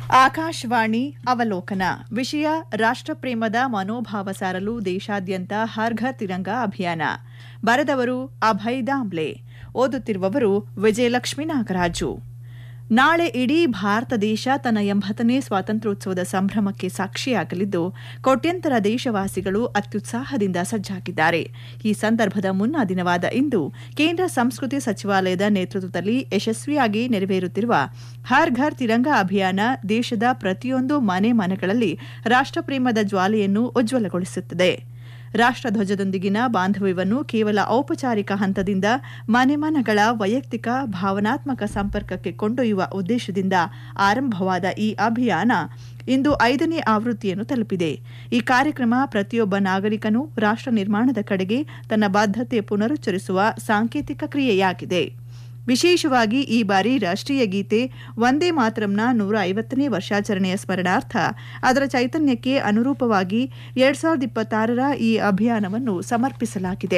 ಆಕಾಶವಾಣಿ ಅವಲೋಕನ ವಿಷಯ ರಾಷ್ಟ್ರಪ್ರೇಮದ ಮನೋಭಾವ ಸಾರಲು ದೇಶಾದ್ಯಂತ ಹರ್ ಘರ್ ತಿರಂಗ ಅಭಿಯಾನ ಬರೆದವರು ಅಭಯ್ ದಾಂಬ್ಲೆ ಓದುತ್ತಿರುವವರು ವಿಜಯಲಕ್ಷ್ಮಿ ನಾಗರಾಜು ನಾಳೆ ಇಡೀ ಭಾರತ ದೇಶ ತನ್ನ ಎಂಬತ್ತನೇ ಸ್ವಾತಂತ್ರ್ಯೋತ್ಸವದ ಸಂಭ್ರಮಕ್ಕೆ ಸಾಕ್ಷಿಯಾಗಲಿದ್ದು ಕೋಟ್ಯಂತರ ದೇಶವಾಸಿಗಳು ಅತ್ಯುತ್ಸಾಹದಿಂದ ಸಜ್ಜಾಗಿದ್ದಾರೆ ಈ ಸಂದರ್ಭದ ಮುನ್ನಾ ದಿನವಾದ ಇಂದು ಕೇಂದ್ರ ಸಂಸ್ಕೃತಿ ಸಚಿವಾಲಯದ ನೇತೃತ್ವದಲ್ಲಿ ಯಶಸ್ವಿಯಾಗಿ ನೆರವೇರುತ್ತಿರುವ ಹರ್ ಘರ್ ತಿರಂಗ ಅಭಿಯಾನ ದೇಶದ ಪ್ರತಿಯೊಂದು ಮನೆ ಮನೆಗಳಲ್ಲಿ ರಾಷ್ಟ್ರಪ್ರೇಮದ ಜ್ವಾಲೆಯನ್ನು ಉಜ್ವಲಗೊಳಿಸುತ್ತದೆ ರಾಷ್ಟ್ರಧ್ವಜದೊಂದಿಗಿನ ಬಾಂಧವ್ಯವನ್ನು ಕೇವಲ ಔಪಚಾರಿಕ ಹಂತದಿಂದ ಮನೆ ಮನಗಳ ವೈಯಕ್ತಿಕ ಭಾವನಾತ್ಮಕ ಸಂಪರ್ಕಕ್ಕೆ ಕೊಂಡೊಯ್ಯುವ ಉದ್ದೇಶದಿಂದ ಆರಂಭವಾದ ಈ ಅಭಿಯಾನ ಇಂದು ಐದನೇ ಆವೃತ್ತಿಯನ್ನು ತಲುಪಿದೆ ಈ ಕಾರ್ಯಕ್ರಮ ಪ್ರತಿಯೊಬ್ಬ ನಾಗರಿಕನೂ ರಾಷ್ಟ್ರ ನಿರ್ಮಾಣದ ಕಡೆಗೆ ತನ್ನ ಬದ್ಧತೆ ಪುನರುಚ್ಚರಿಸುವ ಸಾಂಕೇತಿಕ ಕ್ರಿಯೆಯಾಗಿದೆ ವಿಶೇಷವಾಗಿ ಈ ಬಾರಿ ರಾಷ್ಟ್ರೀಯ ಗೀತೆ ವಂದೇ ಮಾತರಂನ ನೂರ ಐವತ್ತನೇ ವರ್ಷಾಚರಣೆಯ ಸ್ಮರಣಾರ್ಥ ಅದರ ಚೈತನ್ಯಕ್ಕೆ ಅನುರೂಪವಾಗಿ ಎರಡ್ ಸಾವಿರದ ಇಪ್ಪತ್ತಾರರ ಈ ಅಭಿಯಾನವನ್ನು ಸಮರ್ಪಿಸಲಾಗಿದೆ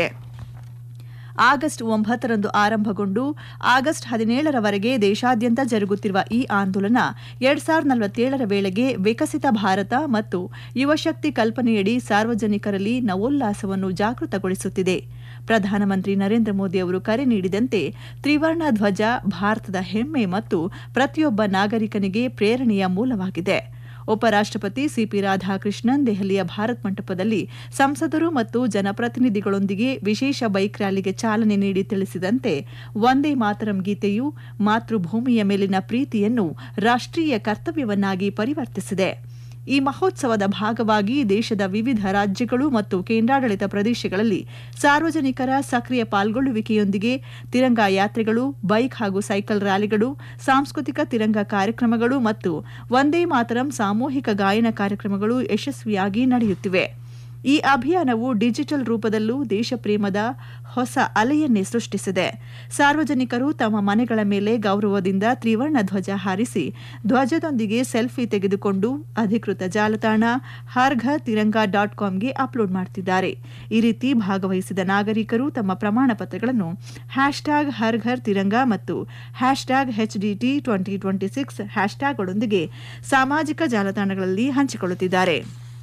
ಆಗಸ್ಟ್ ಒಂಬತ್ತರಂದು ಆರಂಭಗೊಂಡು ಆಗಸ್ಟ್ ಹದಿನೇಳರವರೆಗೆ ದೇಶಾದ್ಯಂತ ಜರುಗುತ್ತಿರುವ ಈ ಆಂದೋಲನ ಎರಡ್ ಸಾವಿರದ ನಲವತ್ತೇಳರ ವೇಳೆಗೆ ವಿಕಸಿತ ಭಾರತ ಮತ್ತು ಯುವಶಕ್ತಿ ಕಲ್ಪನೆಯಡಿ ಸಾರ್ವಜನಿಕರಲ್ಲಿ ನವೋಲ್ಲಾಸವನ್ನು ಜಾಗೃತಗೊಳಿಸುತ್ತಿದೆ ಪ್ರಧಾನಮಂತ್ರಿ ನರೇಂದ್ರ ಮೋದಿ ಅವರು ಕರೆ ನೀಡಿದಂತೆ ತ್ರಿವರ್ಣ ಧ್ವಜ ಭಾರತದ ಹೆಮ್ಮೆ ಮತ್ತು ಪ್ರತಿಯೊಬ್ಬ ನಾಗರಿಕನಿಗೆ ಪ್ರೇರಣೆಯ ಮೂಲವಾಗಿದೆ ಉಪರಾಷ್ಟಪತಿ ಸಿಪಿ ರಾಧಾಕೃಷ್ಣನ್ ದೆಹಲಿಯ ಭಾರತ್ ಮಂಟಪದಲ್ಲಿ ಸಂಸದರು ಮತ್ತು ಜನಪ್ರತಿನಿಧಿಗಳೊಂದಿಗೆ ವಿಶೇಷ ಬೈಕ್ ರ್ಯಾಲಿಗೆ ಚಾಲನೆ ನೀಡಿ ತಿಳಿಸಿದಂತೆ ವಂದೇ ಮಾತರಂ ಗೀತೆಯು ಮಾತೃಭೂಮಿಯ ಮೇಲಿನ ಪ್ರೀತಿಯನ್ನು ರಾಷ್ಟ್ರೀಯ ಕರ್ತವ್ಯವನ್ನಾಗಿ ಪರಿವರ್ತಿಸಿದೆ ಈ ಮಹೋತ್ಸವದ ಭಾಗವಾಗಿ ದೇಶದ ವಿವಿಧ ರಾಜ್ಯಗಳು ಮತ್ತು ಕೇಂದ್ರಾಡಳಿತ ಪ್ರದೇಶಗಳಲ್ಲಿ ಸಾರ್ವಜನಿಕರ ಸಕ್ರಿಯ ಪಾಲ್ಗೊಳ್ಳುವಿಕೆಯೊಂದಿಗೆ ತಿರಂಗ ಯಾತ್ರೆಗಳು ಬೈಕ್ ಹಾಗೂ ಸೈಕಲ್ ರ್ಯಾಲಿಗಳು ಸಾಂಸ್ಕೃತಿಕ ತಿರಂಗ ಕಾರ್ಯಕ್ರಮಗಳು ಮತ್ತು ವಂದೇ ಮಾತರಂ ಸಾಮೂಹಿಕ ಗಾಯನ ಕಾರ್ಯಕ್ರಮಗಳು ಯಶಸ್ವಿಯಾಗಿ ನಡೆಯುತ್ತಿವೆ ಈ ಅಭಿಯಾನವು ಡಿಜಿಟಲ್ ರೂಪದಲ್ಲೂ ದೇಶಪ್ರೇಮದ ಹೊಸ ಅಲೆಯನ್ನೇ ಸೃಷ್ಟಿಸಿದೆ ಸಾರ್ವಜನಿಕರು ತಮ್ಮ ಮನೆಗಳ ಮೇಲೆ ಗೌರವದಿಂದ ತ್ರಿವರ್ಣ ಧ್ವಜ ಹಾರಿಸಿ ಧ್ವಜದೊಂದಿಗೆ ಸೆಲ್ಫಿ ತೆಗೆದುಕೊಂಡು ಅಧಿಕೃತ ಜಾಲತಾಣ ಹರ್ ಘರ್ ತಿರಂಗ ಡಾಟ್ ಕಾಮ್ಗೆ ಅಪ್ಲೋಡ್ ಮಾಡುತ್ತಿದ್ದಾರೆ ಈ ರೀತಿ ಭಾಗವಹಿಸಿದ ನಾಗರಿಕರು ತಮ್ಮ ಪ್ರಮಾಣ ಪತ್ರಗಳನ್ನು ಹ್ಯಾಶ್ಟ್ಯಾಗ್ ಹರ್ ಘರ್ ತಿರಂಗ ಮತ್ತು hashtag HDT twenty twenty six ಹ್ಯಾಶ್ಟ್ಯಾಗ್ಗಳೊಂದಿಗೆ ಸಾಮಾಜಿಕ ಜಾಲತಾಣಗಳಲ್ಲಿ ಹಂಚಿಕೊಳ್ಳುತ್ತಿದ್ದಾರೆ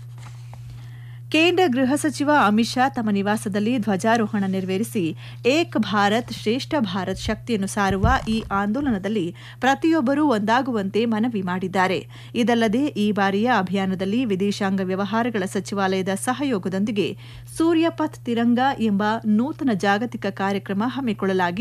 ಕೇಂದ್ರ ಗೃಹ ಸಚಿವ ಅಮಿತ್ ಶಾ ತಮ್ಮ ನಿವಾಸದಲ್ಲಿ ಧ್ವಜಾರೋಹಣ ನೆರವೇರಿಸಿ ಏಕ್ ಭಾರತ್ ಶ್ರೇಷ್ಠ ಭಾರತ್ ಶಕ್ತಿಯನ್ನು ಸಾರುವ ಈ ಆಂದೋಲನದಲ್ಲಿ ಪ್ರತಿಯೊಬ್ಬರೂ ಒಂದಾಗುವಂತೆ ಮನವಿ ಮಾಡಿದ್ದಾರೆ ಇದಲ್ಲದೆ ಈ ಬಾರಿಯ ಅಭಿಯಾನದಲ್ಲಿ ವಿದೇಶಾಂಗ ವ್ಯವಹಾರಗಳ ಸಚಿವಾಲಯದ ಸಹಯೋಗದೊಂದಿಗೆ ಸೂರ್ಯಪಥ್ ತಿರಂಗ ಎಂಬ ನೂತನ ಜಾಗತಿಕ ಕಾರ್ಯಕ್ರಮ ಹಮ್ಮಿಕೊಳ್ಳಲಾಗಿದೆ